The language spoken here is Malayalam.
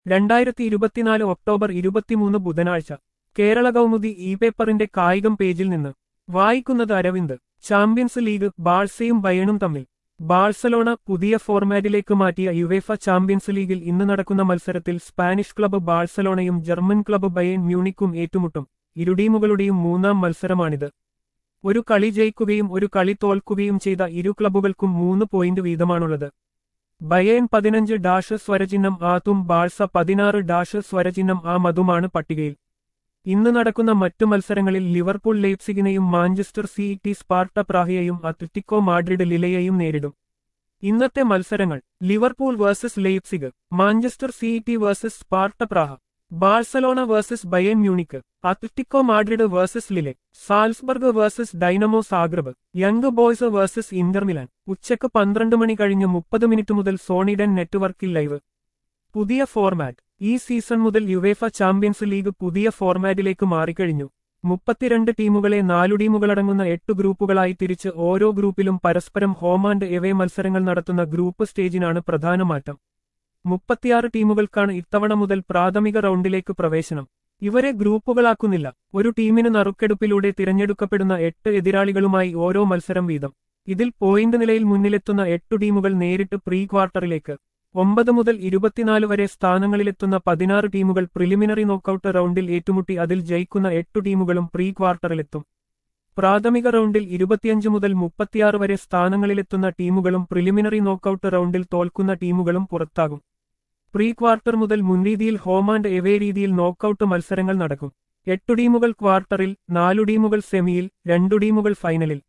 രണ്ടായിരത്തി ഇരുപത്തിനാല് ഒക്ടോബർ ഇരുപത്തിമൂന്ന് ബുധനാഴ്ച കേരള കൗമുദി ഇ പേപ്പറിന്റെ കായികം പേജിൽ നിന്ന് വായിക്കുന്നത് അരവിന്ദ് ചാമ്പ്യൻസ് ലീഗ് ബാഴ്സയും ബയണും തമ്മിൽ ബാഴ്സലോണ പുതിയ ഫോർമാറ്റിലേക്ക് മാറ്റിയ യുവേഫ ചാമ്പ്യൻസ് ലീഗിൽ ഇന്ന് നടക്കുന്ന മത്സരത്തിൽ സ്പാനിഷ് ക്ലബ്ബ് ബാഴ്സലോണയും ജർമ്മൻ ക്ലബ്ബ് ബയേൺ മ്യൂണിക്കും ഏറ്റുമുട്ടും ഇരു ടീമുകളുടെയും മൂന്നാം മത്സരമാണിത് ഒരു കളി ജയിക്കുകയും ഒരു കളി തോൽക്കുകയും ചെയ്ത ഇരു ക്ലബ്ബുകൾക്കും മൂന്ന് പോയിന്റ് വീതമാണുള്ളത് ബയേൺ പതിനഞ്ച് ഡാഷ് സ്വരചിഹ്നം ആത്തും ബാഴ്സ പതിനാറ് ഡാഷ് സ്വരചിഹ്നം ആ മതുമാണ് പട്ടികയിൽ ഇന്ന് നടക്കുന്ന മറ്റു മത്സരങ്ങളിൽ ലിവർപൂൾ ലെയ്പ്സിഗിനെയും മാഞ്ചസ്റ്റർ സിഇടി സ്പാർട്ട പ്രാഹയെയും അത്ലറ്റിക്കോ മാഡ്രിഡ് ലിലയെയും നേരിടും ഇന്നത്തെ മത്സരങ്ങൾ Liverpool versus Leipzig Manchester City versus Sparta Praha Barcelona versus Bayern Munich Atletico Madrid versus Lille Salzburg versus Dinamo Zagreb Young Boys versus Inter Milan ഉച്ചക്ക് പന്ത്രണ്ട് മണി കഴിഞ്ഞ് മുപ്പത് മിനിറ്റ് മുതൽ സോണിഡൻ നെറ്റ്വർക്കിൽ ലൈവ് പുതിയ ഫോർമാറ്റ് ഈ സീസൺ മുതൽ യുവേഫ ചാമ്പ്യൻസ് ലീഗ് പുതിയ ഫോർമാറ്റിലേക്ക് മാറിക്കഴിഞ്ഞു മുപ്പത്തിരണ്ട് ടീമുകളെ നാലു ടീമുകളടങ്ങുന്ന എട്ട് ഗ്രൂപ്പുകളായി തിരിച്ച് ഓരോ ഗ്രൂപ്പിലും പരസ്പരം ഹോം ആൻഡ് എവേ മത്സരങ്ങൾ നടത്തുന്ന ഗ്രൂപ്പ് സ്റ്റേജിനാണ് പ്രധാന മാറ്റം മുപ്പത്തിയാറ് ടീമുകൾക്കാണ് ഇത്തവണ മുതൽ പ്രാഥമിക റൗണ്ടിലേക്ക് പ്രവേശനം ഇവരെ ഗ്രൂപ്പുകളാക്കുന്നില്ല ഒരു ടീമിന് നറുക്കെടുപ്പിലൂടെ തിരഞ്ഞെടുക്കപ്പെടുന്ന എട്ട് എതിരാളികളുമായി ഓരോ മത്സരം വീതം ഇതിൽ പോയിന്റ് നിലയിൽ മുന്നിലെത്തുന്ന എട്ടു ടീമുകൾ നേരിട്ട് പ്രീ ക്വാർട്ടറിലേക്ക് ഒമ്പത് മുതൽ ഇരുപത്തിനാല് വരെ സ്ഥാനങ്ങളിലെത്തുന്ന പതിനാറ് ടീമുകൾ പ്രിലിമിനറി നോക്കൌട്ട് റൗണ്ടിൽ ഏറ്റുമുട്ടി അതിൽ ജയിക്കുന്ന എട്ടു ടീമുകളും പ്രീ ക്വാർട്ടറിലെത്തും പ്രാഥമിക റൗണ്ടിൽ ഇരുപത്തിയഞ്ച് മുതൽ മുപ്പത്തിയാറ് വരെ സ്ഥാനങ്ങളിലെത്തുന്ന ടീമുകളും പ്രിലിമിനറി നോക്കൌട്ട് റൗണ്ടിൽ തോൽക്കുന്ന ടീമുകളും പുറത്താകും പ്രീ ക്വാർട്ടർ മുതൽ മുൻരീതിയിൽ ഹോം ആൻഡ് എവേ രീതിയിൽ നോക്കൌട്ട് മത്സരങ്ങൾ നടക്കും എട്ടു ടീമുകൾ ക്വാർട്ടറിൽ നാലു ടീമുകൾ സെമിയിൽ രണ്ടു ടീമുകൾ ഫൈനലിൽ